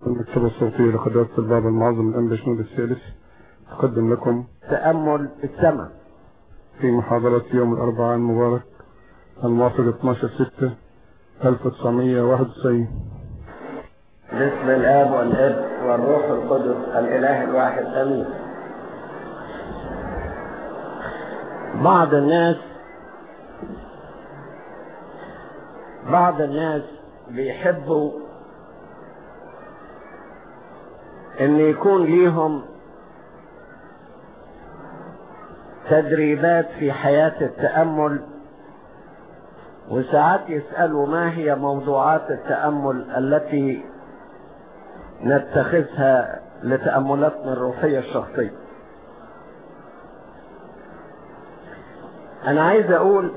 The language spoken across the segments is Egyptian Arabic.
المكتبة الصوتية لقداسة البابا المعظم الأنبا شنود الثالث تقدم لكم تأمل السماء في محاضرة يوم الأربعاء المبارك الموافق 12 6 1991 باسم الاب والابن والروح القدس الاله الواحد امين بعض الناس بعض الناس بيحبوا ان يكون ليهم تدريبات في حياة التأمل وساعات يسألوا ما هي موضوعات التأمل التي نتخذها لتأملاتنا الروحية الشخصية أنا عايز أقول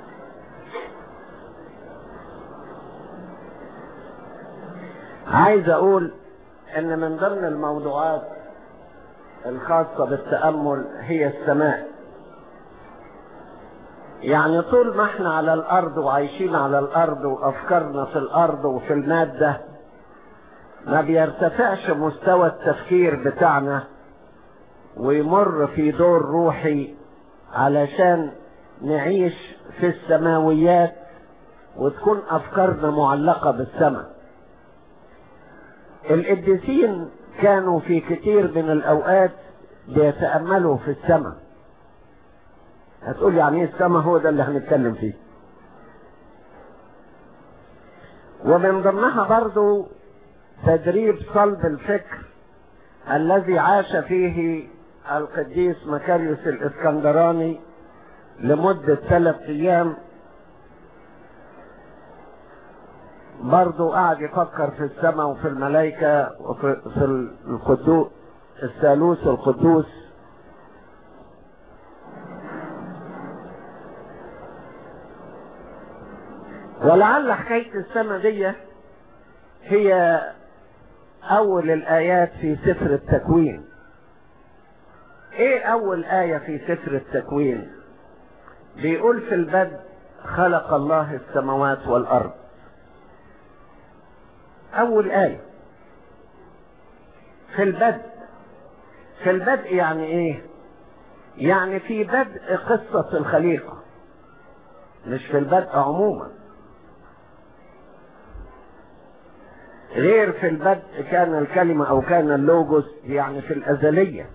عايز أقول إن من ضمن الموضوعات الخاصة بالتأمل هي السماء يعني طول ما احنا على الأرض وعايشين على الأرض وأفكارنا في الأرض وفي المادة ما بيرتفعش مستوى التفكير بتاعنا ويمر في دور روحي علشان نعيش في السماويات وتكون افكارنا معلقة بالسماء القديسين كانوا في كتير من الاوقات بيتأملوا في السماء هتقول يعني ايه السماء هو ده اللي هنتكلم فيه ومن ضمنها برضو تدريب صلب الفكر الذي عاش فيه القديس مكاريوس الاسكندراني لمدة ثلاث ايام برضه قعد يفكر في السماء وفي الملائكة وفي في القدوس الثالوث القدوس ولعل حكاية السماء دي هي اول الايات في سفر التكوين ايه اول اية في سفر التكوين بيقول في البدء خلق الله السماوات والارض اول اية في البدء في البدء يعني ايه يعني في بدء قصة الخليقة مش في البدء عموما غير في البدء كان الكلمة او كان اللوجوس يعني في الازلية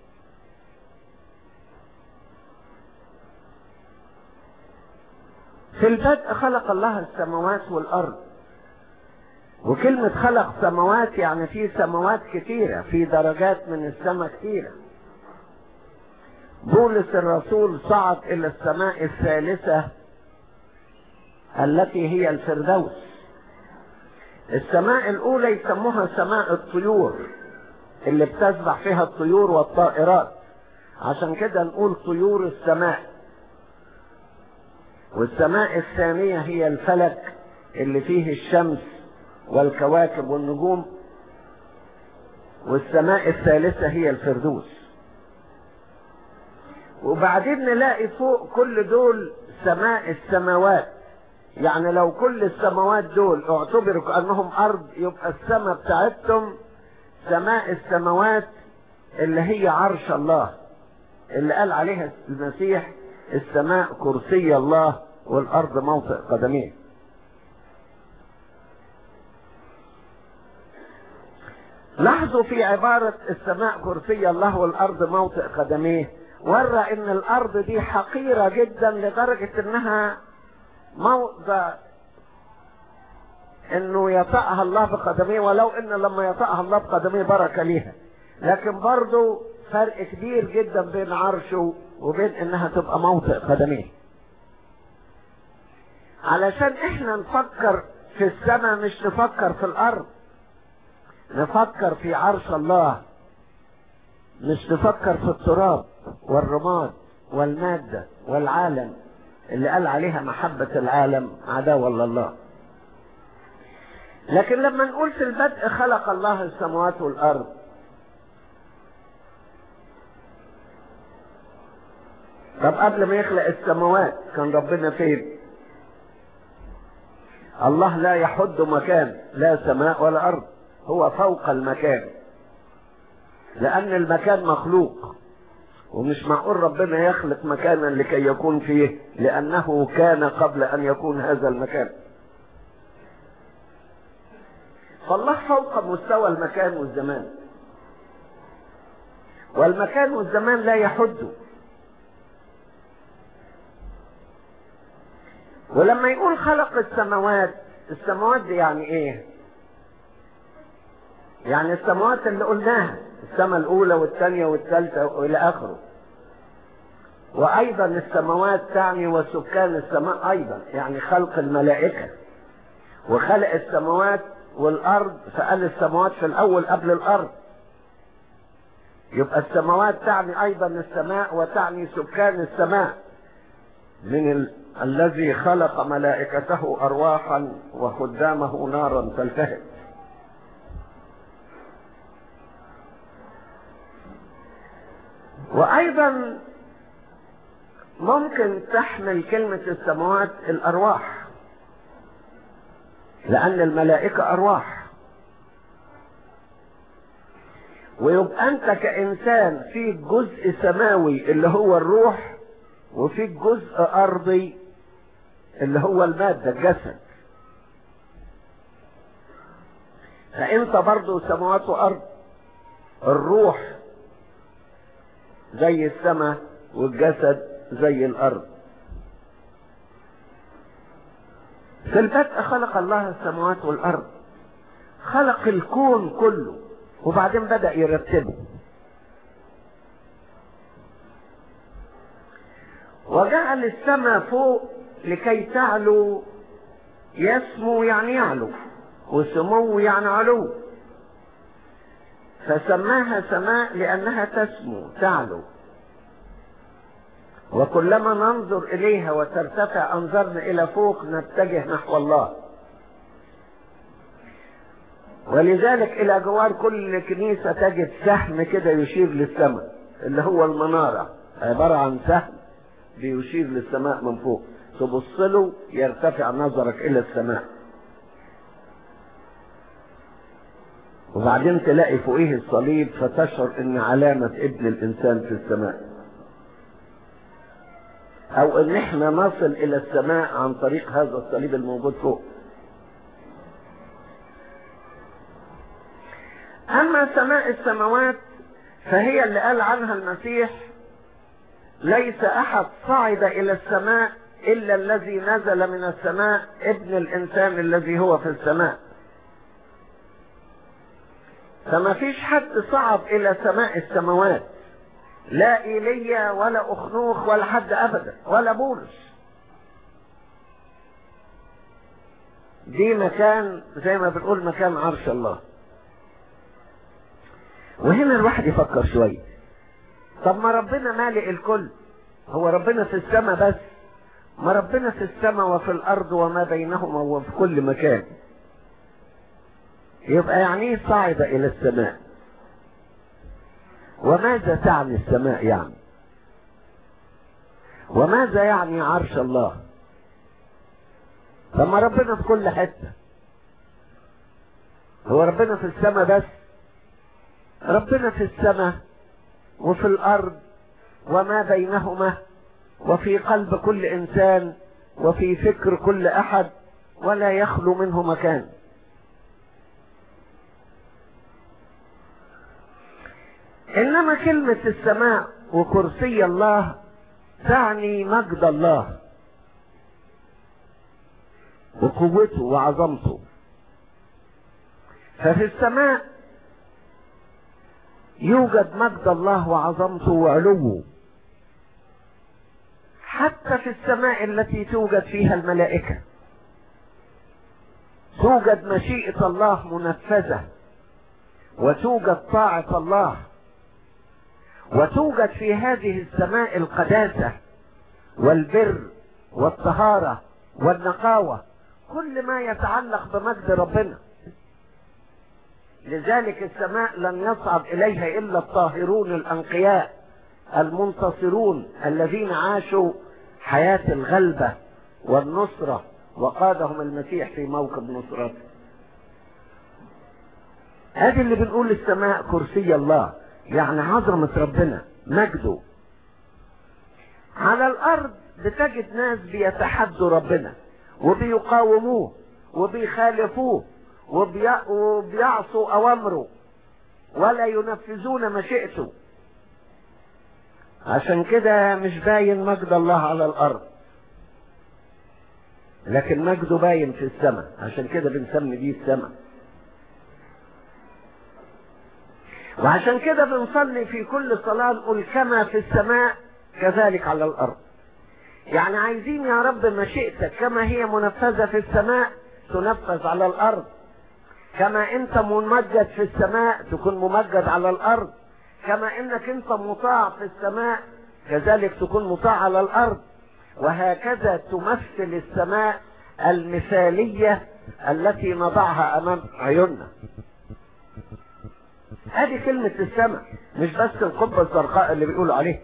في البدء خلق الله السماوات والارض وكلمة خلق سماوات يعني في سماوات كتيرة في درجات من السماء كتيرة بولس الرسول صعد الى السماء الثالثة التي هي الفردوس السماء الاولى يسموها سماء الطيور اللي بتسبح فيها الطيور والطائرات عشان كده نقول طيور السماء والسماء الثانية هي الفلك اللي فيه الشمس والكواكب والنجوم والسماء الثالثة هي الفردوس وبعدين نلاقي فوق كل دول سماء السماوات يعني لو كل السماوات دول اعتبروا كأنهم أرض يبقى السماء بتاعتهم سماء السماوات اللي هي عرش الله اللي قال عليها المسيح السماء كرسي الله والأرض موطئ قدميه لاحظوا في عبارة السماء كرسي الله والأرض موطئ قدميه ورى ان الأرض دي حقيرة جدا لدرجة انها موضع انه يطأها الله بقدميه ولو ان لما يطأها الله بقدميه بركة ليها لكن برضو فرق كبير جدا بين عرشه وبين انها تبقى موطئ قدميه علشان احنا نفكر في السماء مش نفكر في الارض نفكر في عرش الله مش نفكر في التراب والرماد والمادة والعالم اللي قال عليها محبة العالم عداوة لله لكن لما نقول في البدء خلق الله السماوات والأرض طب قبل ما يخلق السماوات كان ربنا فين الله لا يحد مكان لا سماء ولا أرض هو فوق المكان لأن المكان مخلوق ومش معقول ربنا يخلق مكانا لكي يكون فيه لأنه كان قبل أن يكون هذا المكان فالله فوق مستوى المكان والزمان والمكان والزمان لا يحده ولما يقول خلق السماوات السماوات دي يعني ايه يعني السماوات اللي قلناها السماء الاولى والثانيه والثالثه والى اخره وايضا السماوات تعني وسكان السماء ايضا يعني خلق الملائكه وخلق السماوات والارض فقال السماوات في الاول قبل الارض يبقى السماوات تعني ايضا السماء وتعني سكان السماء من ال... الذي خلق ملائكته ارواحا وخدامه نارا تلتهب وايضا ممكن تحمل كلمة السماوات الارواح لان الملائكة ارواح ويبقى انت كانسان فيك جزء سماوي اللي هو الروح وفيك جزء ارضي اللي هو المادة الجسد فانت برضو سماوات وارض الروح زي السماء والجسد زي الارض في البدء خلق الله السماوات والارض خلق الكون كله وبعدين بدأ يرتبه وجعل السماء فوق لكي تعلو يسمو يعني يعلو وسمو يعني علو فسماها سماء لأنها تسمو تعلو وكلما ننظر إليها وترتفع أنظرنا إلى فوق نتجه نحو الله ولذلك إلى جوار كل كنيسة تجد سهم كده يشير للسماء اللي هو المنارة عبارة عن سهم بيشير للسماء من فوق تبص له يرتفع نظرك إلى السماء وبعدين تلاقي فوقيه الصليب فتشعر ان علامة ابن الانسان في السماء او ان احنا نصل الى السماء عن طريق هذا الصليب الموجود فوق اما سماء السماوات فهي اللي قال عنها المسيح ليس احد صعد الى السماء الا الذي نزل من السماء ابن الانسان الذي هو في السماء فما فيش حد صعد الى سماء السماوات لا ايليا ولا اخنوخ ولا حد ابدا ولا بولس دي مكان زي ما بنقول مكان عرش الله وهنا الواحد يفكر شوية طب ما ربنا مالئ الكل هو ربنا في السماء بس ما ربنا في السماء وفي الارض وما بينهما وفي كل مكان يبقى يعني ايه صعد الى السماء وماذا تعني السماء يعني وماذا يعني عرش الله طب ما ربنا في كل حته هو ربنا في السماء بس ربنا في السماء وفي الارض وما بينهما وفي قلب كل انسان وفي فكر كل احد ولا يخلو منه مكان انما كلمة السماء وكرسي الله تعني مجد الله وقوته وعظمته ففي السماء يوجد مجد الله وعظمته وعلوه حتى في السماء التي توجد فيها الملائكة توجد مشيئة الله منفذة وتوجد طاعة الله وتوجد في هذه السماء القداسة والبر والطهارة والنقاوة كل ما يتعلق بمجد ربنا لذلك السماء لن يصعد إليها إلا الطاهرون الأنقياء المنتصرون الذين عاشوا حياة الغلبة والنصرة وقادهم المسيح في موكب نصرته ادي اللي بنقول السماء كرسي الله يعني عظمة ربنا مجده على الارض بتجد ناس بيتحدوا ربنا وبيقاوموه وبيخالفوه وبي... وبيعصوا اوامره ولا ينفذون مشيئته عشان كده مش باين مجد الله على الارض لكن مجده باين في السماء عشان كده بنسمي دي السماء وعشان كده بنصلي في كل صلاة نقول كما في السماء كذلك على الأرض يعني عايزين يا رب مشيئتك كما هي منفذة في السماء تنفذ على الأرض كما أنت ممجد في السماء تكون ممجد على الأرض كما أنك أنت مطاع في السماء كذلك تكون مطاع على الأرض وهكذا تمثل السماء المثالية التي نضعها أمام عيوننا هذه كلمة السماء مش بس القبة الزرقاء اللي بيقولوا عليها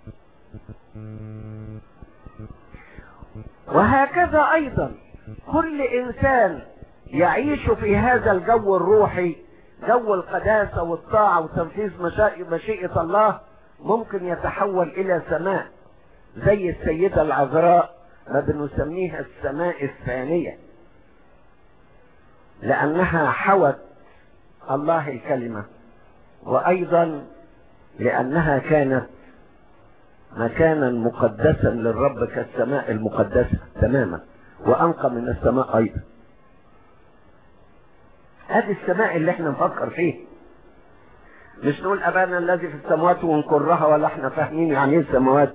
وهكذا أيضا كل إنسان يعيش في هذا الجو الروحي جو القداسة والطاعة وتنفيذ مشيئة الله ممكن يتحول إلى سماء زي السيدة العذراء ما بنسميها السماء الثانية لأنها حوت الله الكلمة وأيضا لأنها كانت مكانا مقدسا للرب كالسماء المقدسة تماما وأنقى من السماء أيضا هذه السماء اللي احنا نفكر فيه مش نقول أبانا الذي في السماوات ونكرها ولا احنا فاهمين يعني ايه السماوات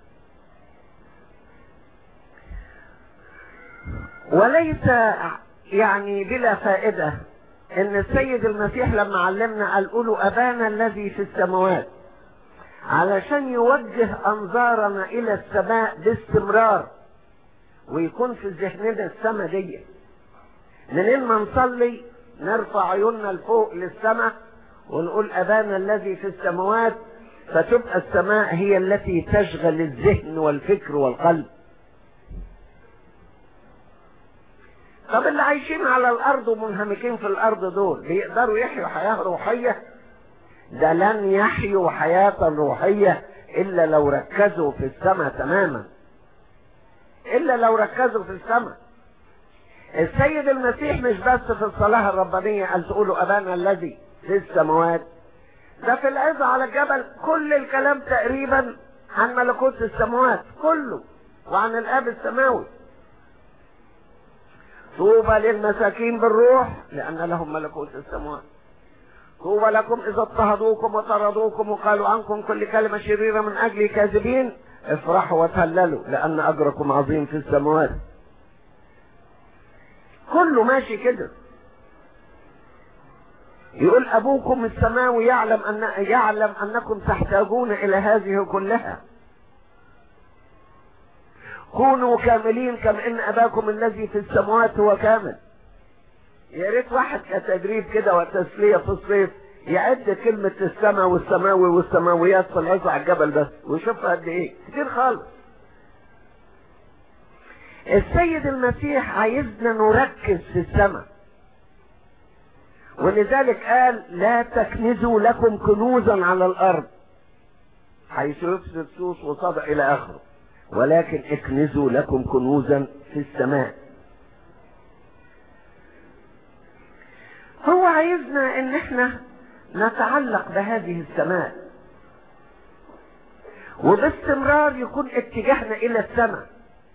وليس يعني بلا فائدة ان السيد المسيح لما علمنا قال قولوا ابانا الذي في السماوات علشان يوجه انظارنا الى السماء باستمرار ويكون في ذهننا السماء دي منين ما نصلي نرفع عيوننا لفوق للسماء ونقول ابانا الذي في السماوات فتبقى السماء هي التي تشغل الذهن والفكر والقلب طب اللي عايشين على الارض ومنهمكين في الارض دول بيقدروا يحيوا حياة روحية ده لن يحيوا حياة روحية الا لو ركزوا في السماء تماما الا لو ركزوا في السماء السيد المسيح مش بس في الصلاة الربانية قال تقولوا ابانا الذي في السماوات ده في العظة على الجبل كل الكلام تقريبا عن ملكوت السماوات كله وعن الاب السماوي طوبى للمساكين بالروح لأن لهم ملكوت السماوات طوبى لكم إذا اضطهدوكم وطردوكم وقالوا عنكم كل كلمة شريرة من أجل كاذبين افرحوا وتهللوا لأن أجركم عظيم في السماوات كله ماشي كده يقول أبوكم السماوي يعلم أن يعلم أنكم تحتاجون إلى هذه كلها كونوا كاملين كما ان اباكم الذي في السماوات هو كامل يا ريت واحد كتدريب كده وتسليه في الصيف يعد كلمة السماء والسماوي والسماويات في العزة على الجبل بس ويشوفها قد ايه كتير خالص السيد المسيح عايزنا نركز في السماء ولذلك قال لا تكنزوا لكم كنوزا على الارض حيث يفسد سوس وصدى الى اخره ولكن اكنزوا لكم كنوزا في السماء هو عايزنا ان احنا نتعلق بهذه السماء وباستمرار يكون اتجاهنا الى السماء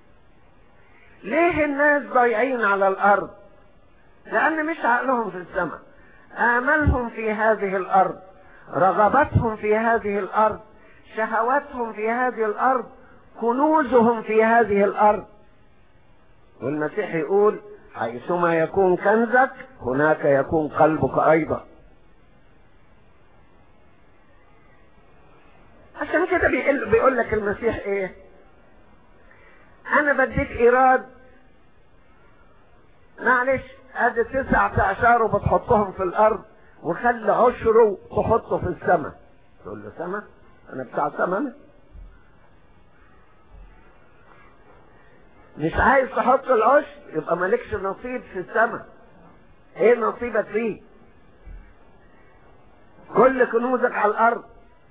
ليه الناس ضايعين على الارض لان مش عقلهم في السماء املهم في هذه الارض رغبتهم في هذه الارض شهواتهم في هذه الارض كنوزهم في هذه الارض والمسيح يقول حيثما يكون كنزك هناك يكون قلبك ايضا عشان كده بيقول, بيقول لك المسيح ايه انا بديك ايراد معلش ادي تسعة اعشار وبتحطهم في الارض وخلي عشره تحطه في السماء تقول له سماء انا بتاع سماء مش عايز تحط العشر يبقى مالكش نصيب في السماء ايه نصيبك فيه كل كنوزك على الارض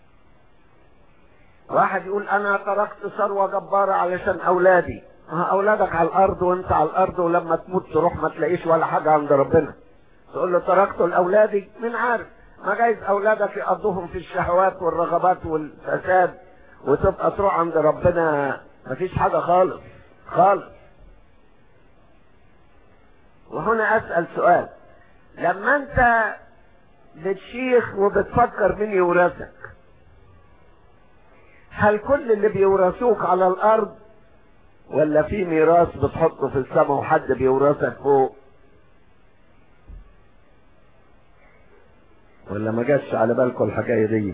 واحد يقول انا تركت ثروة جبارة علشان اولادي ها اولادك على الارض وانت على الارض ولما تموت تروح ما تلاقيش ولا حاجة عند ربنا تقول له تركته لاولادي من عارف ما جايز اولادك يقضوهم في الشهوات والرغبات والفساد وتبقى تروح عند ربنا مفيش حاجة خالص خالص وهنا اسأل سؤال لما انت بتشيخ وبتفكر مين يورثك هل كل اللي بيورثوك على الارض ولا في ميراث بتحطه في السماء وحد بيورثك فوق ولا ما جاتش على بالكم الحكايه دي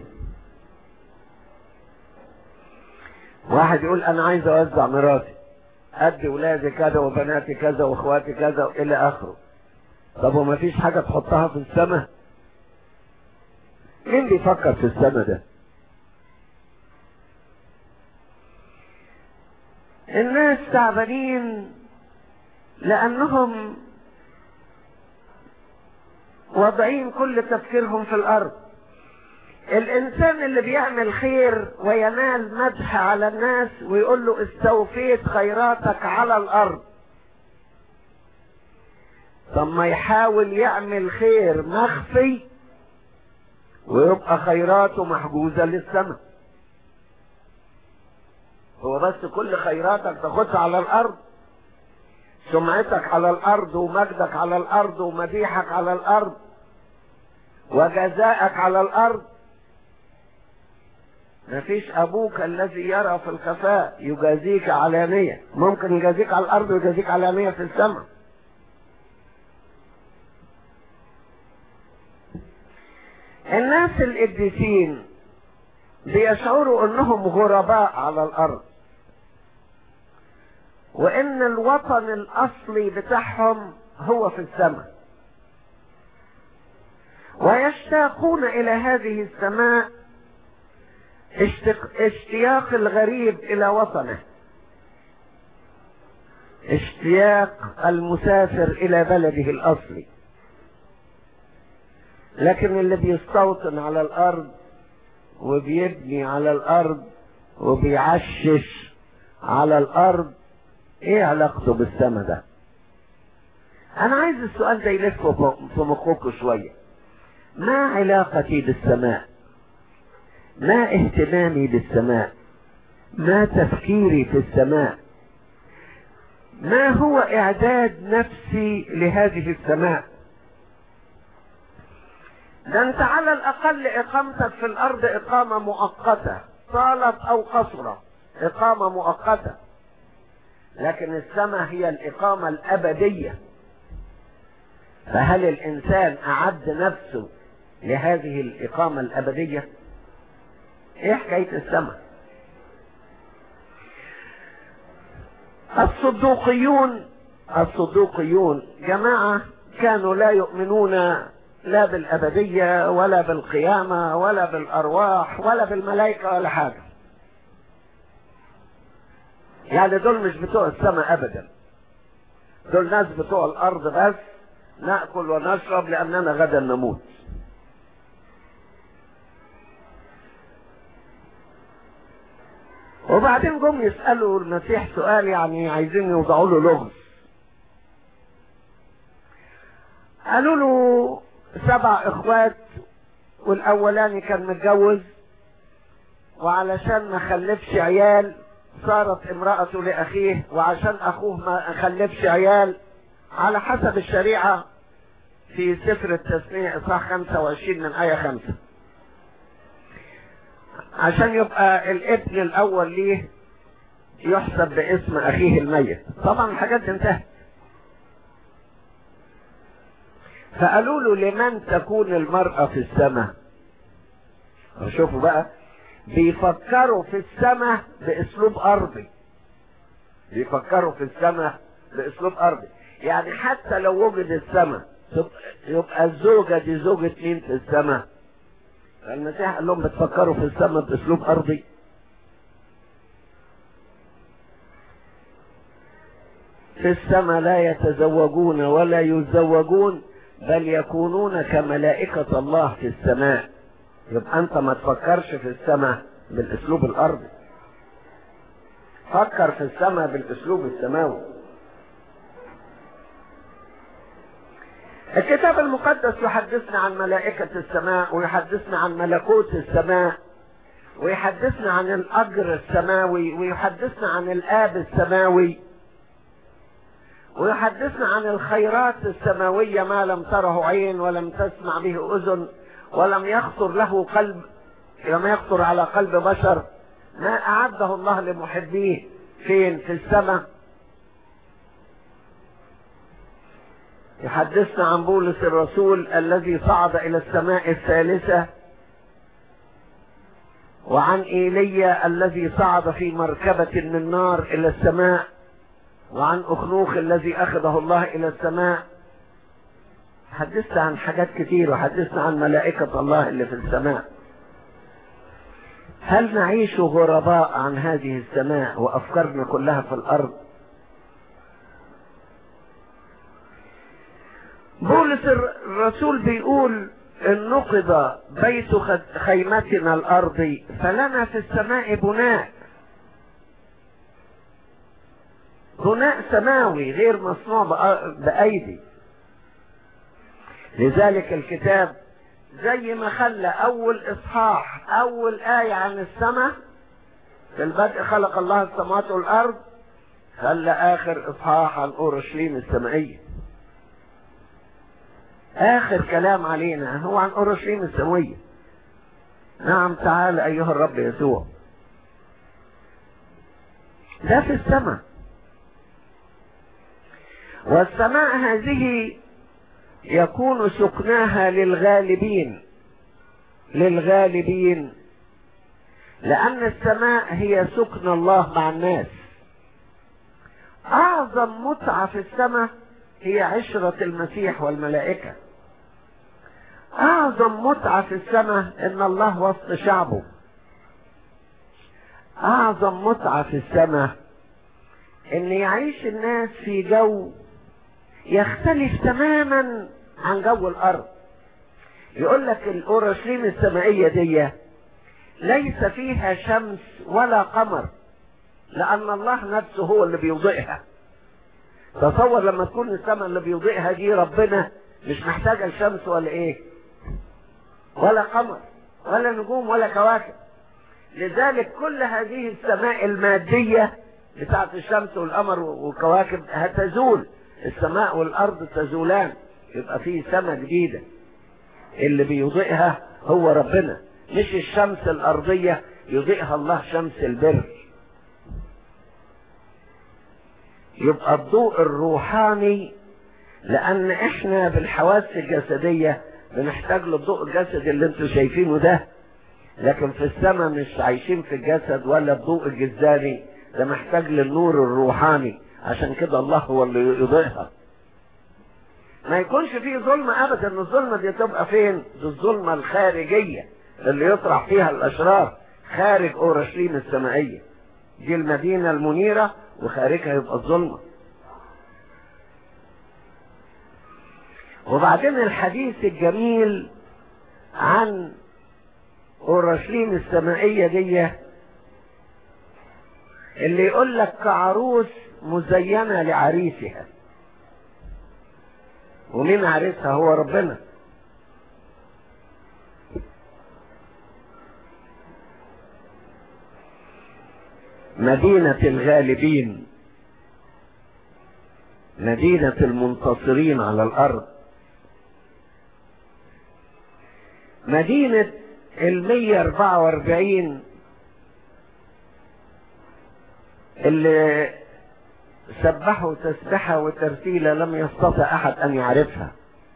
واحد يقول انا عايز اوزع ميراثي ادي ولادي كذا وبناتي كذا واخواتي كذا الى اخره طب وما فيش حاجه تحطها في السماء مين بيفكر في السماء ده الناس تعبانين لانهم واضعين كل تفكيرهم في الارض الانسان اللي بيعمل خير وينال مدح على الناس ويقول له استوفيت خيراتك على الارض طب ما يحاول يعمل خير مخفي ويبقى خيراته محجوزة للسماء هو بس كل خيراتك تاخدها على الارض سمعتك على الارض ومجدك على الارض ومديحك على الارض وجزاءك على الارض مفيش ابوك الذي يرى في الخفاء يجازيك علانية ممكن يجازيك على الارض ويجازيك علانية في السماء الناس القديسين بيشعروا انهم غرباء على الارض وان الوطن الاصلي بتاعهم هو في السماء ويشتاقون الى هذه السماء اشتق... اشتياق الغريب الى وطنه اشتياق المسافر الى بلده الاصلي لكن اللي بيستوطن على الارض وبيبني على الارض وبيعشش على الارض ايه علاقته بالسما ده انا عايز السؤال ده يلف في مخكم شويه ما علاقتي بالسماء ما اهتمامي بالسماء ما تفكيري في السماء ما هو اعداد نفسي لهذه السماء ده انت على الاقل اقامتك في الارض اقامة مؤقتة طالت او قصرت اقامة مؤقتة لكن السماء هي الاقامة الابدية فهل الانسان اعد نفسه لهذه الاقامة الابدية ايه حكاية السماء الصدوقيون الصدوقيون جماعة كانوا لا يؤمنون لا بالأبدية ولا بالقيامة ولا بالأرواح ولا بالملائكة ولا حاجة يعني دول مش بتوع السماء أبدا دول ناس بتوع الأرض بس نأكل ونشرب لأننا غدا نموت وبعدين جم يسألوا المسيح سؤال يعني عايزين يوضعوا له لغز قالوا له سبع اخوات والاولاني كان متجوز وعلشان ما خلفش عيال صارت امرأته لأخيه وعشان أخوه ما خلفش عيال على حسب الشريعة في سفر التسمية إصحاح 25 من آية 5 عشان يبقى الابن الأول ليه يحسب باسم أخيه الميت طبعا الحاجات دي انتهت فقالوا له لمن تكون المرأة في السماء شوفوا بقى بيفكروا في السماء باسلوب ارضي بيفكروا في السماء باسلوب ارضي يعني حتى لو وجد السماء يبقى الزوجة دي زوجة مين في السماء المسيح قال لهم بتفكروا في السماء باسلوب ارضي في السماء لا يتزوجون ولا يزوجون بل يكونون كملائكة الله في السماء يبقى انت ما تفكرش في السماء بالاسلوب الارضي فكر في السماء بالاسلوب السماوي الكتاب المقدس يحدثنا عن ملائكة السماء ويحدثنا عن ملكوت السماء ويحدثنا عن الأجر السماوي ويحدثنا عن الآب السماوي ويحدثنا عن الخيرات السماوية ما لم تره عين ولم تسمع به أذن ولم يخطر له قلب لم يخطر على قلب بشر ما أعده الله لمحبيه فين في السماء يحدثنا عن بولس الرسول الذي صعد إلى السماء الثالثة وعن إيليا الذي صعد في مركبة من نار إلى السماء وعن أخنوخ الذي أخذه الله إلى السماء حدثنا عن حاجات كتير وحدثنا عن ملائكة الله اللي في السماء هل نعيش غرباء عن هذه السماء وأفكارنا كلها في الأرض بولس الرسول بيقول ان نقض بيت خيمتنا الارضي فلنا في السماء بناء بناء سماوي غير مصنوع بايدي لذلك الكتاب زي ما خلى اول اصحاح اول آية عن السماء في البدء خلق الله السماوات والارض خلى اخر اصحاح عن اورشليم السمائيه اخر كلام علينا هو عن اورشليم السماويه نعم تعال ايها الرب يسوع ده في السماء والسماء هذه يكون سكناها للغالبين للغالبين لأن السماء هي سكن الله مع الناس أعظم متعة في السماء هي عشرة المسيح والملائكة أعظم متعة في السماء إن الله وسط شعبه أعظم متعة في السماء إن يعيش الناس في جو يختلف تماما عن جو الأرض يقول لك الأورشليم السمائية دي ليس فيها شمس ولا قمر لأن الله نفسه هو اللي بيضيئها تصور لما تكون السماء اللي بيضيئها دي ربنا مش محتاجة الشمس ولا ايه ولا قمر ولا نجوم ولا كواكب لذلك كل هذه السماء المادية بتاعت الشمس والقمر والكواكب هتزول السماء والارض تزولان يبقى في سماء جديدة اللي بيضيئها هو ربنا مش الشمس الارضية يضيئها الله شمس البر يبقى الضوء الروحاني لان احنا بالحواس الجسدية بنحتاج للضوء الجسدي اللي انتوا شايفينه ده لكن في السماء مش عايشين في الجسد ولا الضوء الجسداني ده محتاج للنور الروحاني عشان كده الله هو اللي يضيئها ما يكونش فيه ظلمة ابدا الظلمة دي تبقى فين دي الظلمة الخارجية اللي يطرح فيها الاشرار خارج اورشليم السمائية دي المدينة المنيرة وخارجها يبقى الظلمة وبعدين الحديث الجميل عن اورشليم السمائية دي اللي يقول لك كعروس مزينة لعريسها ومين عريسها هو ربنا مدينة الغالبين مدينة المنتصرين على الأرض مدينة المية أربعة وأربعين اللي سبحوا تسبحة وترتيلة لم يستطع أحد أن يعرفها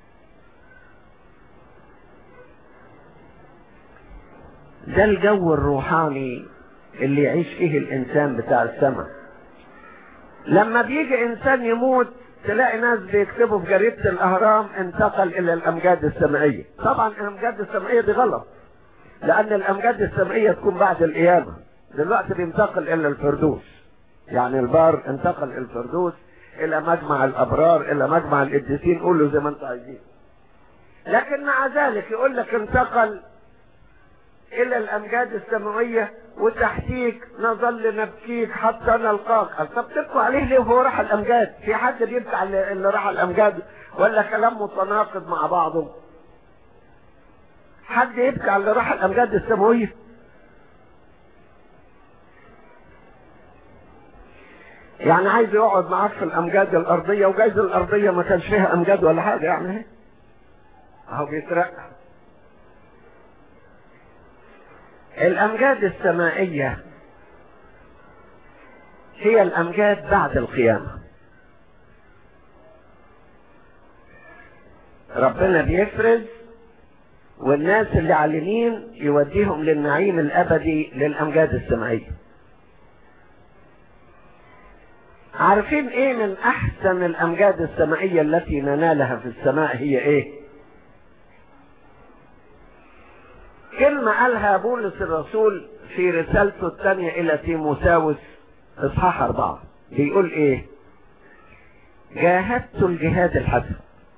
ده الجو الروحاني اللي يعيش فيه الإنسان بتاع السماء لما بيجي إنسان يموت تلاقي ناس بيكتبوا في جريدة الأهرام انتقل إلى الأمجاد السمائية طبعا الأمجاد السمائية دي غلط لأن الأمجاد السمائية تكون بعد القيامة دلوقتي بينتقل إلى الفردوس يعني البار انتقل الفردوس الى مجمع الابرار الى مجمع القديسين قولوا زي ما انتم عايزين لكن مع ذلك يقول لك انتقل الى الامجاد السماوية وتحتيك نظل نبكيك حتى نلقاك قال طب تبكوا عليه ليه وهو راح الامجاد في حد بيبكي على اللي راح الامجاد ولا كلام متناقض مع بعضه حد يبكي على اللي راح الامجاد السماوية يعني عايز يقعد معاك في الامجاد الارضية وجايز الارضية ما كانش فيها امجاد ولا حاجة يعني اهو بيترقى الامجاد السمائية هي الامجاد بعد القيامة ربنا بيفرز والناس اللي على اليمين يوديهم للنعيم الابدي للامجاد السمائية عارفين ايه من احسن الامجاد السمائية التي ننالها في السماء هي ايه كلمة قالها بولس الرسول في رسالته الثانية إلى تيموساوس إصحاح أربعة بيقول إيه؟ جاهدت الجهاد الحسن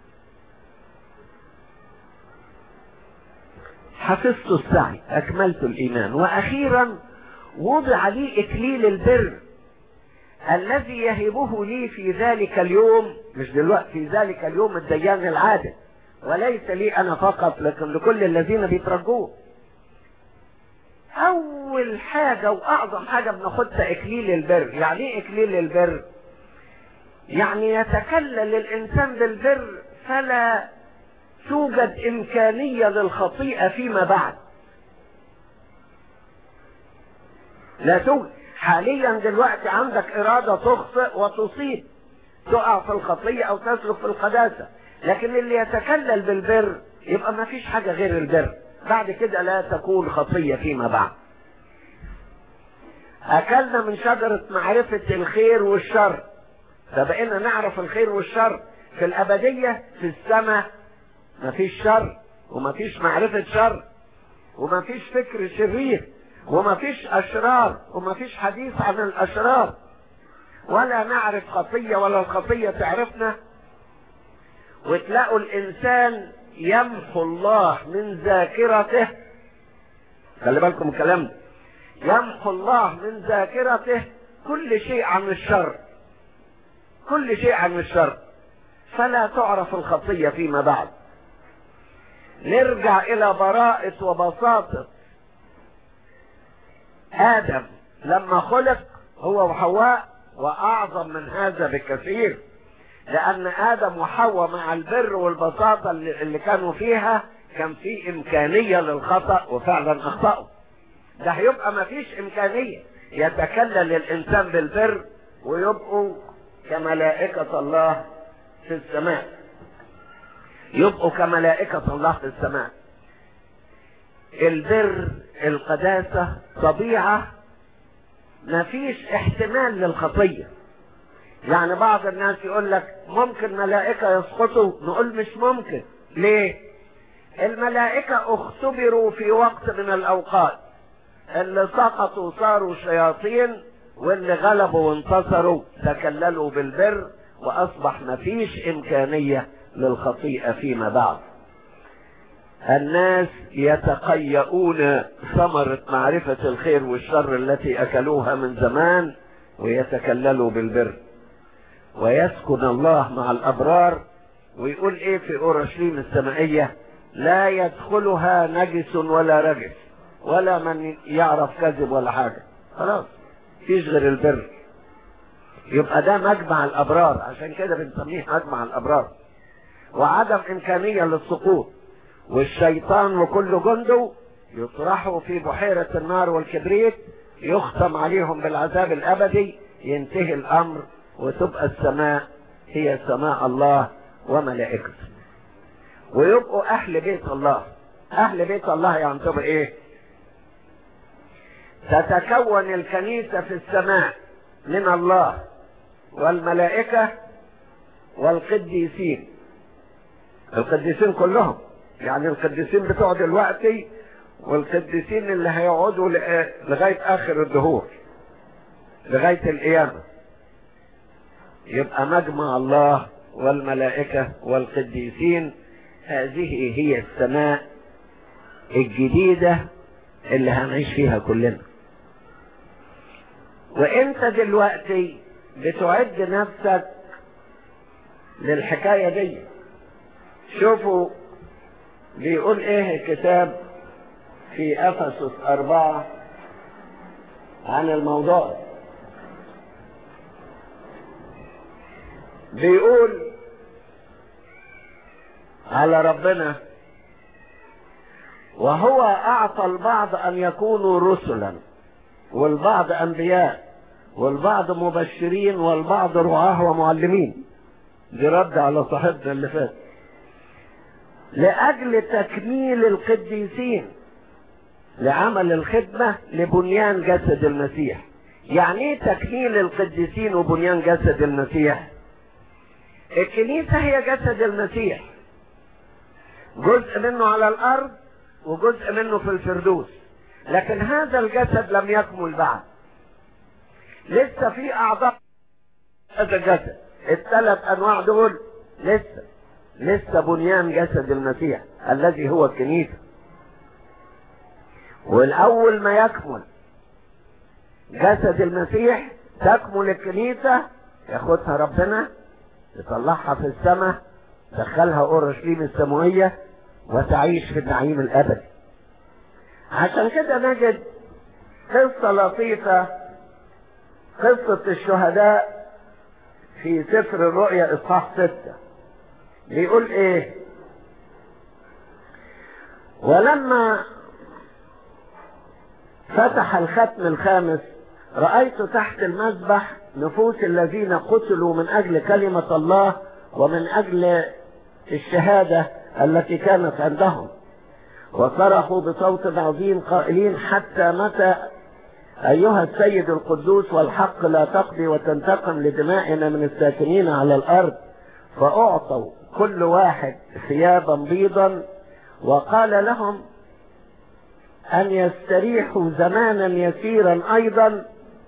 حفظت السعي أكملت الإيمان وأخيرا وضع لي إكليل البر الذي يهبه لي في ذلك اليوم مش دلوقتي في ذلك اليوم الديان العادل وليس لي أنا فقط لكن لكل الذين بيترجوه اول حاجة واعظم حاجة بناخدها اكليل البر يعني ايه اكليل البر يعني يتكلل الانسان بالبر فلا توجد امكانية للخطيئة فيما بعد لا توجد حاليا دلوقتي عندك ارادة تخطئ وتصيب تقع في الخطية او تسلك في القداسة لكن اللي يتكلل بالبر يبقى ما فيش حاجة غير البر بعد كده لا تكون خطية فيما بعد أكلنا من شجرة معرفة الخير والشر فبقينا نعرف الخير والشر في الأبدية في السماء مفيش شر ومفيش معرفة شر ومفيش فكر شرير ومفيش أشرار ومفيش حديث عن الأشرار ولا نعرف خطية ولا الخطية تعرفنا وتلاقوا الإنسان يمحو الله من ذاكرته خلي بالكم الكلام ده يمحو الله من ذاكرته كل شيء عن الشر كل شيء عن الشر فلا تعرف الخطية فيما بعد نرجع إلى براءة وبساطة آدم لما خلق هو وحواء وأعظم من هذا بكثير لأن آدم وحواء مع البر والبساطة اللي كانوا فيها كان في إمكانية للخطأ وفعلا أخطأوا ده هيبقى مفيش إمكانية يتكلل الإنسان بالبر ويبقوا كملائكة الله في السماء يبقوا كملائكة الله في السماء البر القداسة طبيعة مفيش احتمال للخطيه يعني بعض الناس يقول لك ممكن ملائكة يسقطوا نقول مش ممكن ليه الملائكة اختبروا في وقت من الاوقات اللي سقطوا صاروا شياطين واللي غلبوا وانتصروا تكللوا بالبر واصبح مفيش امكانية للخطيئة فيما بعد الناس يتقيؤون ثمرة معرفة الخير والشر التي اكلوها من زمان ويتكللوا بالبر ويسكن الله مع الأبرار ويقول إيه في أورشليم السمائية لا يدخلها نجس ولا رجس ولا من يعرف كذب ولا حاجة خلاص فيش غير البر يبقى ده مجمع الأبرار عشان كده بنسميه مجمع الأبرار وعدم إمكانية للسقوط والشيطان وكل جنده يطرحوا في بحيرة النار والكبريت يختم عليهم بالعذاب الأبدي ينتهي الأمر وتبقى السماء هي سماء الله وملائكته ويبقوا أهل بيت الله أهل بيت الله يعني تبقى إيه تتكون الكنيسة في السماء من الله والملائكة والقديسين القديسين كلهم يعني القديسين بتوع دلوقتي والقديسين اللي هيقعدوا لغاية آخر الدهور لغاية القيامة يبقى مجمع الله والملائكة والقديسين هذه هي السماء الجديدة اللي هنعيش فيها كلنا وانت دلوقتي بتعد نفسك للحكاية دي شوفوا بيقول ايه الكتاب في افسس اربعة عن الموضوع بيقول على ربنا وهو اعطى البعض ان يكونوا رسلا والبعض انبياء والبعض مبشرين والبعض رعاه ومعلمين دي رد على صاحبنا اللي فات لاجل تكميل القديسين لعمل الخدمة لبنيان جسد المسيح يعني ايه تكميل القديسين وبنيان جسد المسيح الكنيسة هي جسد المسيح جزء منه على الارض وجزء منه في الفردوس لكن هذا الجسد لم يكمل بعد لسه في اعضاء هذا الجسد الثلاث انواع دول لسه لسه بنيان جسد المسيح الذي هو الكنيسه والاول ما يكمل جسد المسيح تكمل الكنيسه ياخدها ربنا يطلعها في السماء دخلها اورشليم السماويه وتعيش في النعيم الابدي عشان كده نجد قصه لطيفه قصه الشهداء في سفر الرؤيا اصحاح ستة بيقول ايه ولما فتح الختم الخامس رأيت تحت المذبح نفوس الذين قتلوا من أجل كلمة الله ومن أجل الشهادة التي كانت عندهم وصرخوا بصوت عظيم قائلين حتى متى أيها السيد القدوس والحق لا تقضي وتنتقم لدمائنا من الساكنين على الأرض فأعطوا كل واحد ثيابا بيضا وقال لهم أن يستريحوا زمانا يسيرا أيضا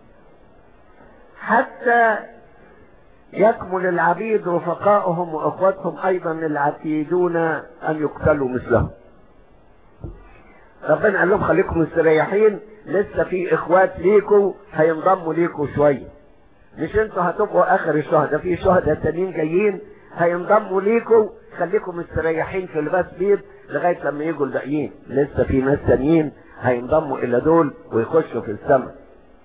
حتى يكمل العبيد رفقائهم وأخوتهم أيضا العتيدون أن يقتلوا مثلهم ربنا قال لهم خليكم مستريحين لسه في اخوات ليكوا هينضموا ليكوا شويه مش انتوا هتبقوا اخر الشهداء في شهداء تانيين جايين هينضموا ليكوا خليكم مستريحين في لباس بيض لغايه لما يجوا الباقيين لسه في ناس تانيين هينضموا الى دول ويخشوا في السماء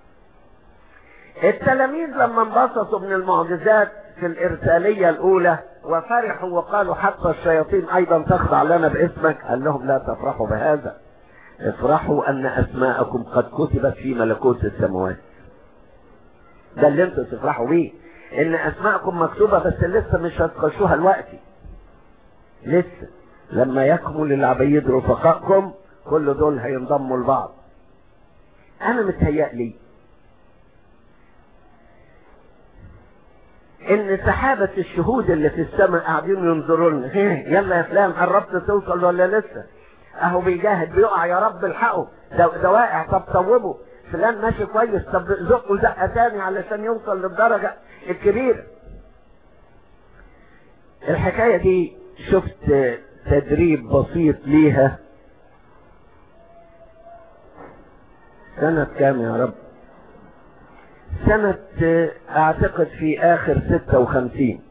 التلاميذ لما انبسطوا من المعجزات في الارساليه الاولى وفرحوا وقالوا حتى الشياطين ايضا تخضع لنا باسمك قال لهم لا تفرحوا بهذا افرحوا ان اسماءكم قد كتبت في ملكوت السماوات ده اللي انتوا تفرحوا بيه ان اسماءكم مكتوبة بس لسه مش هتخشوها دلوقتي لسه لما يكمل العبيد رفقائكم كل دول هينضموا لبعض انا متهيألي ان سحابة الشهود اللي في السماء قاعدين ينظروا لنا يلا يا فلان قربت توصل ولا لسه اهو بيجاهد بيقع يا رب الحقه ده, ده واقع طب صوبه فلان ماشي كويس طب زقه زقه تاني علشان يوصل للدرجه الكبيره الحكايه دي شفت تدريب بسيط ليها سنة كام يا رب سنة اعتقد في اخر ستة وخمسين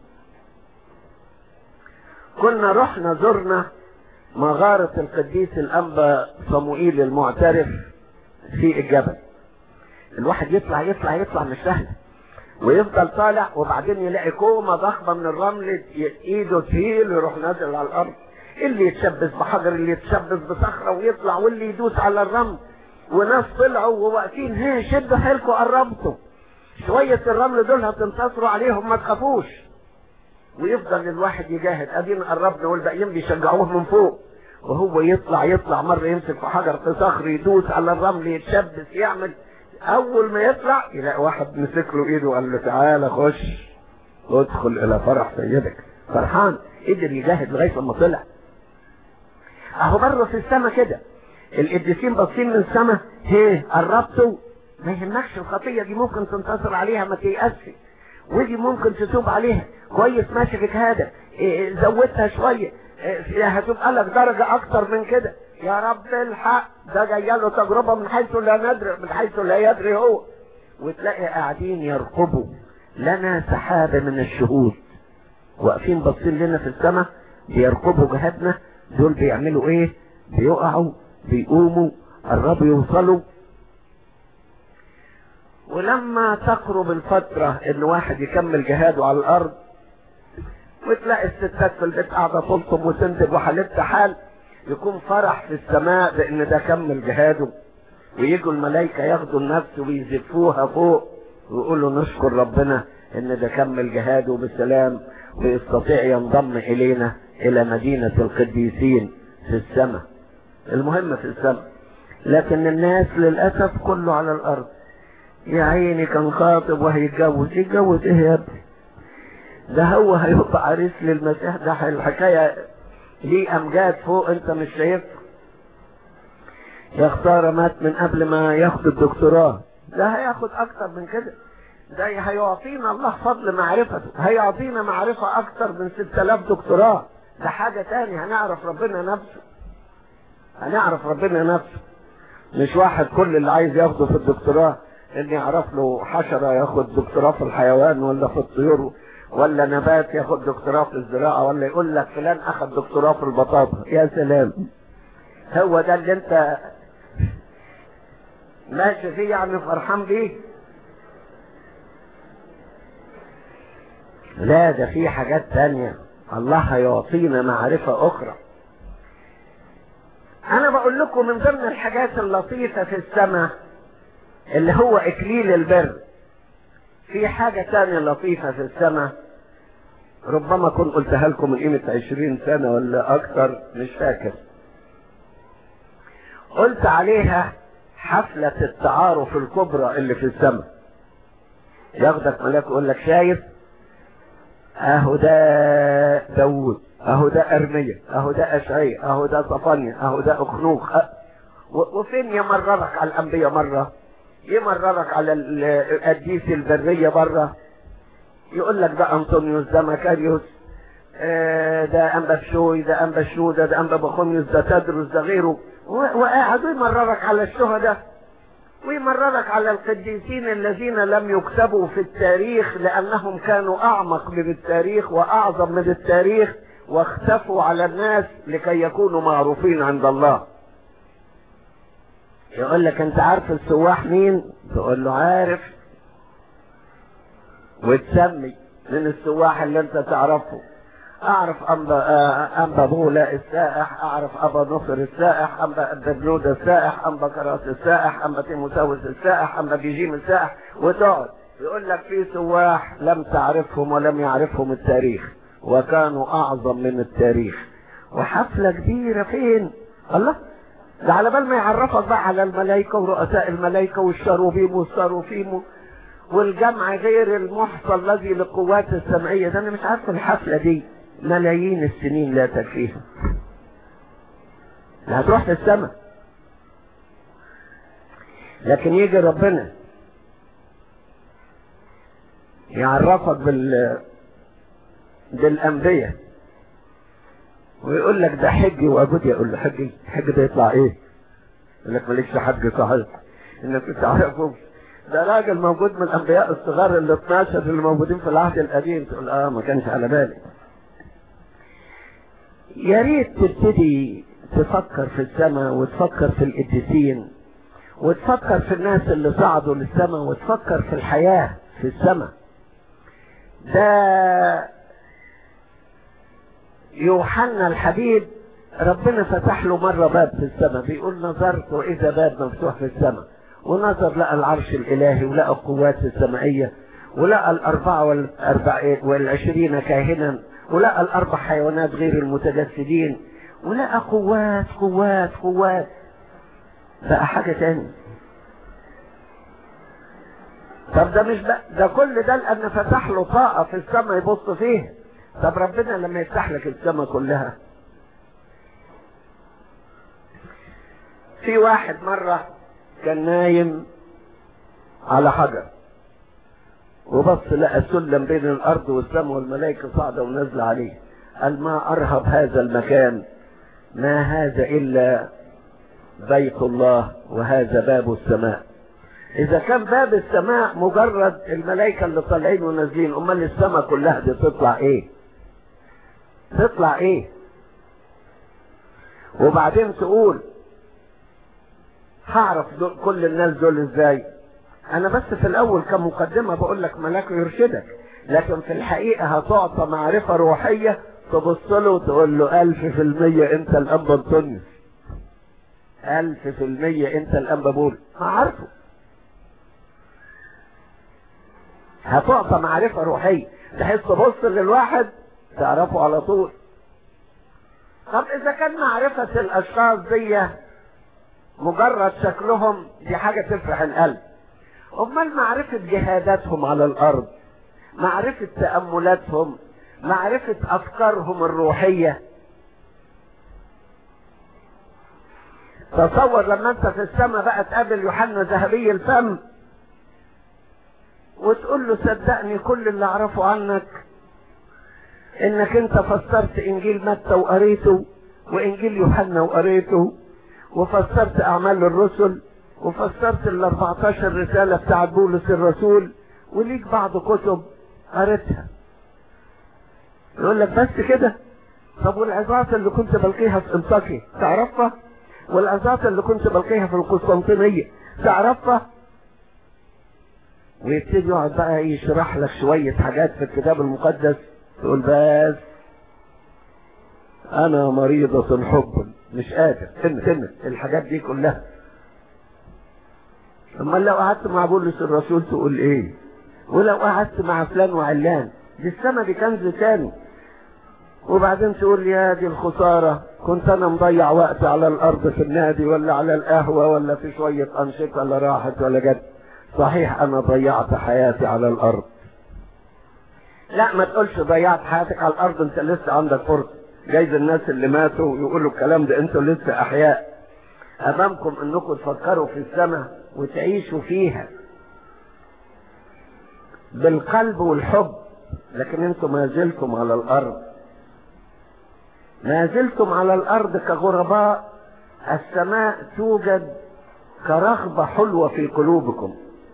كنا رحنا زرنا مغارة القديس الأنبا صموئيل المعترف في الجبل الواحد يطلع يطلع يطلع مش سهل ويفضل طالع وبعدين يلاقي كومة ضخمة من الرمل ايده تهيل ويروح نازل على الأرض اللي يتشبث بحجر اللي يتشبث بصخرة ويطلع واللي يدوس على الرمل وناس طلعوا وواقفين هي شدوا حيلكم قربتوا شوية الرمل دول هتنتصروا عليهم ما تخافوش ويفضل الواحد يجاهد ادينا قربنا والباقيين بيشجعوه من فوق وهو يطلع يطلع مرة يمسك في حجر في صخر يدوس على الرمل يتشبث يعمل اول ما يطلع يلاقي واحد مسك له ايده وقال له تعالى خش ادخل الى فرح سيدك فرحان قدر يجاهد لغايه لما طلع اهو بره في السماء كده القديسين باصين من السماء هي قربتوا ما يهمكش الخطيه دي ممكن تنتصر عليها ما تيأسش ودي ممكن تتوب عليها كويس ماشي في هذا إيه زودها شويه إيه هتبقى لك درجه اكتر من كده يا رب الحق ده جاي له تجربة من حيث لا ندري من حيث لا يدري هو وتلاقي قاعدين يرقبوا لنا سحاب من الشهود واقفين باصين لنا في السماء بيرقبوا جهادنا دول بيعملوا ايه بيقعوا بيقوموا قربوا يوصلوا ولما تقرب الفترة ان واحد يكمل جهاده على الارض وتلاقي الستات في البيت قاعدة تلطم وتنتج وحالتها حال يكون فرح في السماء بان ده كمل جهاده ويجوا الملائكة ياخدوا النفس ويزفوها فوق ويقولوا نشكر ربنا ان ده كمل جهاده بسلام ويستطيع ينضم الينا الى مدينة القديسين في السماء المهم في السماء لكن الناس للأسف كله على الأرض يا عيني كان خاطب وهيتجوز يتجوز ايه يا ابني ده هو هيبقى عريس للمسيح ده الحكاية ليه أمجاد فوق انت مش شايفها يا خسارة مات من قبل ما ياخد الدكتوراه ده هياخد أكتر من كده ده هيعطينا الله فضل معرفته هيعطينا معرفة أكتر من 6000 دكتوراه ده حاجة تاني هنعرف ربنا نفسه هنعرف ربنا نفسه مش واحد كل اللي عايز ياخده في الدكتوراه ان يعرف له حشرة ياخد دكتوراه في الحيوان ولا في الطيور ولا نبات ياخد دكتوراه في الزراعة ولا يقول لك فلان اخد دكتوراه في البطاطا يا سلام هو ده اللي انت ماشي فيه يعني فرحان بيه لا ده في حاجات تانية الله هيعطينا معرفة اخرى انا بقول لكم من ضمن الحاجات اللطيفة في السماء اللي هو اكليل البر في حاجة تانية لطيفة في السماء ربما كنت قلتها لكم من قيمة عشرين سنة ولا اكتر مش فاكر قلت عليها حفلة التعارف الكبرى اللي في السماء ياخدك ملاك يقول لك شايف اهو ده داوود اهو ده ارمية اهو ده اشعية اهو ده صفانيا اهو ده اخنوخ أه. وفين يمررك على الانبياء مرة يمررك على القديس البرية مرة يقول لك ده انطونيوس ده مكاريوس آه ده انبا بشوي ده انبا شودة ده انبا بخونيوس ده تدرس ده غيره وقاعد يمررك على الشهداء ويمررك على القديسين الذين لم يكتبوا في التاريخ لانهم كانوا اعمق من التاريخ واعظم من التاريخ واختفوا على الناس لكي يكونوا معروفين عند الله يقول لك انت عارف السواح مين تقول له عارف وتسمي من السواح اللي انت تعرفه اعرف انبا انبا بولا السائح اعرف ابا نصر السائح انبا بنودة السائح انبا كراس السائح انبا تيموساوس السائح انبا بيجيم السائح وتقعد يقول لك في سواح لم تعرفهم ولم يعرفهم التاريخ وكانوا اعظم من التاريخ وحفلة كبيرة فين الله ده على بال ما يعرفك بقى على الملائكة ورؤساء الملائكة والشروبيم والصاروفيم والجمع غير المحصى الذي للقوات السمعية ده انا مش عارف الحفلة دي ملايين السنين لا تكفيها لا هتروح في السماء لكن يجي ربنا يعرفك بال بالأنبياء ويقول لك ده حج وأبوك يقول له حج حج ده يطلع ايه يقول لك مالكش حج صحيح انك تعرفهم ده راجل موجود من الانبياء الصغار ال 12 اللي موجودين في العهد القديم تقول اه ما كانش على بالي يا ريت تبتدي تفكر في السماء وتفكر في القديسين وتفكر في الناس اللي صعدوا للسماء وتفكر في الحياة في السماء ده يوحنا الحبيب ربنا فتح له مرة باب في السماء بيقول نظرت وإذا باب مفتوح في السماء ونظر لقى العرش الإلهي ولقى القوات السمائية ولقى الأربعة والأربع والعشرين كاهنا ولقى الأربع حيوانات غير المتجسدين ولقى قوات قوات قوات بقى حاجة تاني طب ده مش ده, ده كل ده لأن فتح له طاقة في السماء يبص فيه طب ربنا لما يفتح لك السماء كلها في واحد مرة كان نايم على حجر وبص لقى سلم بين الارض والسماء والملائكه صاعده ونازله عليه قال ما ارهب هذا المكان ما هذا الا بيت الله وهذا باب السماء اذا كان باب السماء مجرد الملائكة اللي طالعين ونازلين امال السماء كلها دي تطلع ايه تطلع ايه وبعدين تقول هعرف دول كل الناس دول ازاي انا بس في الاول كمقدمة بقول لك ملاك يرشدك لكن في الحقيقة هتعطى معرفة روحية تبص له وتقول له ألف في المية أنت الأنبا بتونس ألف في المية أنت الأنبا بول ما عارفه هتعطى معرفة روحية تحس تبص للواحد تعرفه على طول طب إذا كان معرفة الأشخاص دي مجرد شكلهم دي حاجة تفرح القلب أمال معرفة جهاداتهم على الأرض معرفة تأملاتهم معرفة أفكارهم الروحية تصور لما انت في السماء بقى تقابل يوحنا ذهبي الفم وتقول له صدقني كل اللي اعرفه عنك انك انت فسرت انجيل متى وقريته وانجيل يوحنا وقريته وفسرت اعمال الرسل وفسرت ال 14 رسالة بتاعت بولس الرسول وليك بعض كتب قريتها يقول لك بس كده طب والعظات اللي كنت بلقيها في انطاكيا تعرفها والعظات اللي كنت بلقيها في القسطنطينية تعرفها ويبتدي يقعد بقى يشرح لك شوية حاجات في الكتاب المقدس تقول بس انا مريضة حب مش قادر سن سن الحاجات دي كلها اما لو قعدت مع بولس الرسول تقول ايه ولو قعدت مع فلان وعلان دي السما دي كنز تاني وبعدين تقول يا دي الخسارة كنت انا مضيع وقت على الارض في النادي ولا على القهوة ولا في شوية انشطة لا راحت ولا جت صحيح انا ضيعت حياتي على الارض لا ما تقولش ضيعت حياتك على الارض انت لسه عندك فرصة جايز الناس اللي ماتوا يقولوا الكلام ده انتوا لسه احياء امامكم انكم تفكروا في السماء وتعيشوا فيها بالقلب والحب لكن انتم ما زلتم على الارض ما زلتم على الارض كغرباء السماء توجد كرغبة حلوة في قلوبكم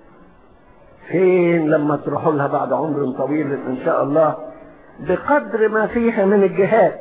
فين لما تروحوا لها بعد عمر طويل ان شاء الله بقدر ما فيها من الجهاد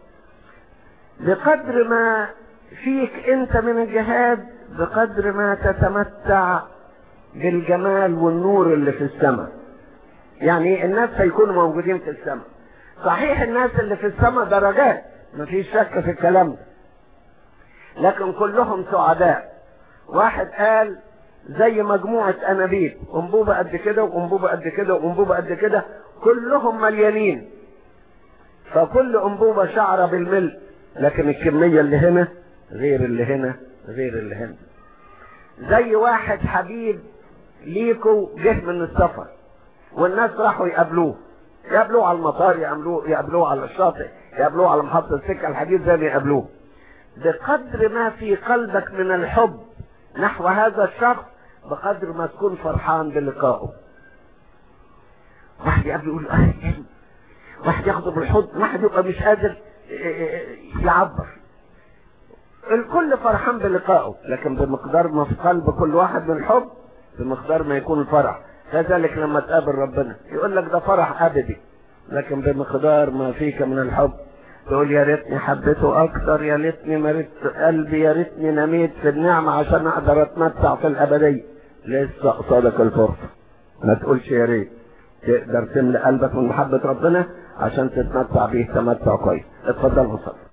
بقدر ما فيك انت من الجهاد بقدر ما تتمتع بالجمال والنور اللي في السماء يعني الناس هيكونوا موجودين في السماء صحيح الناس اللي في السماء درجات مفيش شك في الكلام ده لكن كلهم سعداء واحد قال زي مجموعة أنابيب أنبوبة قد كده وأنبوبة قد كده وأنبوبة قد كده كلهم مليانين فكل أنبوبة شعرة بالملء لكن الكمية اللي هنا غير اللي هنا غير اللي هنا زي واحد حبيب ليكو جه من السفر والناس راحوا يقابلوه يقابلوه على المطار يقابلوه يقابلوه على الشاطئ يقابلوه على محطة السكة الحديد زي ما يقابلوه بقدر ما في قلبك من الحب نحو هذا الشخص بقدر ما تكون فرحان بلقائه واحد يقابل يقول اه واحد ياخده بالحضن واحد يبقى مش قادر يعبر الكل فرحان بلقائه لكن بمقدار ما في قلب كل واحد من الحب بمقدار ما يكون الفرح كذلك لما تقابل ربنا يقول لك ده فرح ابدي لكن بمقدار ما فيك من الحب تقول يا ريتني حبيته اكثر يا ريتني مريت قلبي يا ريتني نميت في النعمة عشان اقدر اتمتع في الابدية لسه قصادك الفرصة ما تقولش يا ريت تقدر تملى قلبك من محبة ربنا عشان تتمتع بيه تمتع كويس اتفضل وصل